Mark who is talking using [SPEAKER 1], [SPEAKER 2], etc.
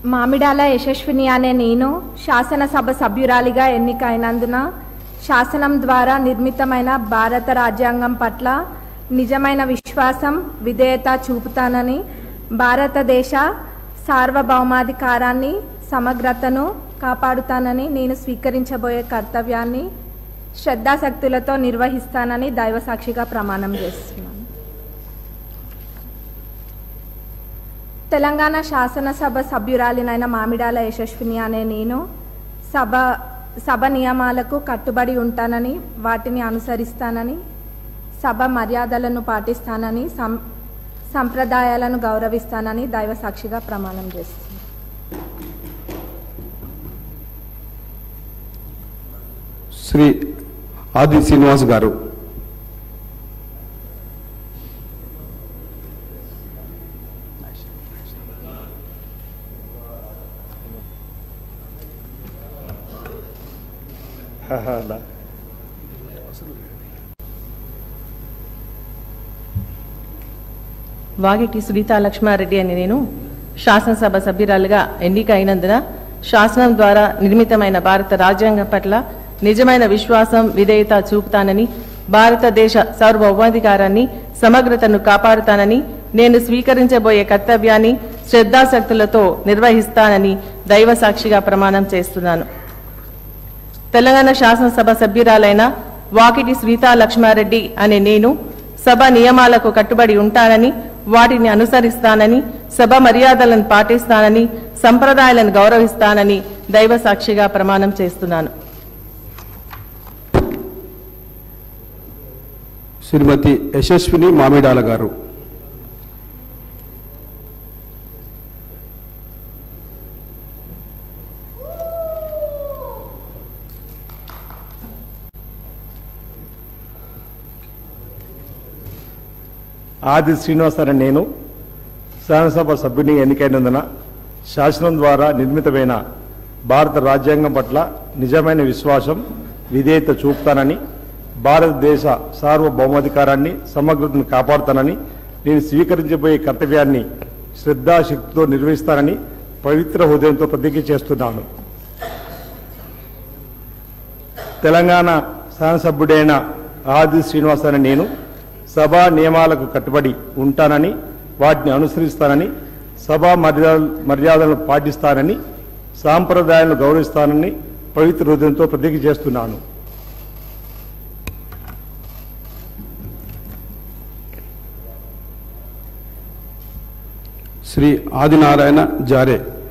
[SPEAKER 1] మామిడాల యశస్విని అనే నేను శాసనసభ సభ్యురాలిగా ఎన్నికైనందున శాసనం ద్వారా నిర్మితమైన భారత రాజ్యాంగం పట్ల నిజమైన విశ్వాసం విధేయత చూపుతానని భారతదేశ సార్వభౌమాధికారాన్ని సమగ్రతను కాపాడుతానని నేను స్వీకరించబోయే కర్తవ్యాన్ని శ్రద్ధాశక్తులతో నిర్వహిస్తానని దైవసాక్షిగా ప్రమాణం చేస్తున్నాను తెలంగాణ శాసనసభ సభ్యురాలినైన మామిడాల యశస్విని అనే నేను సభ సభ నియమాలకు కట్టుబడి ఉంటానని వాటిని అనుసరిస్తానని సభ మర్యాదలను పాటిస్తానని సం సంప్రదాయాలను గౌరవిస్తానని దైవ సాక్షిగా ప్రమాణం చేస్తున్నాను
[SPEAKER 2] శ్రీ ఆది శ్రీనివాస్ గారు
[SPEAKER 3] వాగిటి సునీతా లక్ష్మారెడ్డి అని నేను శాసనసభ సభ్యురాలుగా ఎన్నిక అయినందున శాసనం ద్వారా నిర్మితమైన భారత రాజ్యాంగం పట్ల నిజమైన విశ్వాసం విధేయత చూపుతానని భారతదేశ సార్వభౌమాధికారాన్ని సమగ్రతను కాపాడుతానని నేను స్వీకరించబోయే కర్తవ్యాన్ని శ్రద్ధాశక్తులతో నిర్వహిస్తానని దైవ సాక్షిగా ప్రమాణం చేస్తున్నాను తెలంగాణ శాసనసభ సభ్యురాలైన వాకిటి శ్రీతా లక్ష్మారెడ్డి అనే నేను సభ నియమాలకు కట్టుబడి ఉంటానని వాటిని అనుసరిస్తానని సభ మర్యాదలను పాటిస్తానని సంప్రదాయాలను గౌరవిస్తానని దైవ సాక్షిగా ప్రమాణం చేస్తున్నాను
[SPEAKER 2] శ్రీమతి యశస్విని మామిడాల గారు
[SPEAKER 4] ఆది శ్రీనివాసరావు నేను శాసనసభ సభ్యుని ఎన్నికైనందున శాసనం ద్వారా నిర్మితమైన భారత రాజ్యాంగం పట్ల నిజమైన విశ్వాసం విధేయత చూపుతానని భారతదేశ సార్వభౌమాధికారాన్ని సమగ్రతను కాపాడుతానని నేను స్వీకరించబోయే కర్తవ్యాన్ని శ్రద్ధాశక్తితో నిర్వహిస్తానని పవిత్ర హృదయంతో ప్రతిజ్ఞ చేస్తున్నాను తెలంగాణ శాసనసభ్యుడైన ఆది శ్రీనివాసరావు నేను సభా నియమాలకు కట్టుబడి ఉంటానని వాటిని అనుసరిస్తానని సభా మర్యాద మర్యాదలను పాటిస్తానని సాంప్రదాయాలను గౌరవిస్తానని పవిత్ర హృదయంతో ప్రతిజ్ఞ చేస్తున్నాను
[SPEAKER 2] శ్రీ ఆదినారాయణ జారే